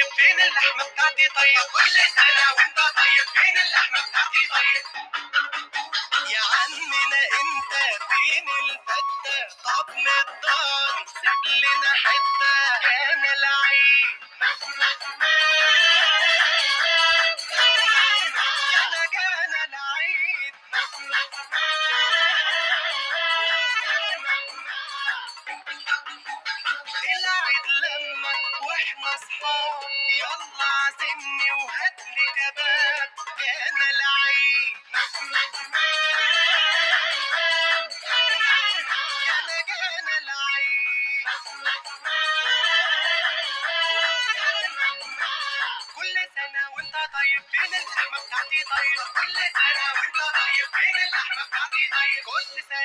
طيب فين اللحمة بتاعتي طيب كل سنة وانت طيب فين اللحمة بتاعتي طيب يا عمنا انت فين الفتة طب مضاني سيب لنا حتة انا العيد جانا جانا العيد العيد لما واحنا اصحاب يلا عزمني وهاتلي كباب جانا العيد جانا جانا العيد كل سنة وانت طيب فين اللحمة بتاعتي طيب كل سنة وانت طيب فين اللحمة بتاعتي طيب كل سنة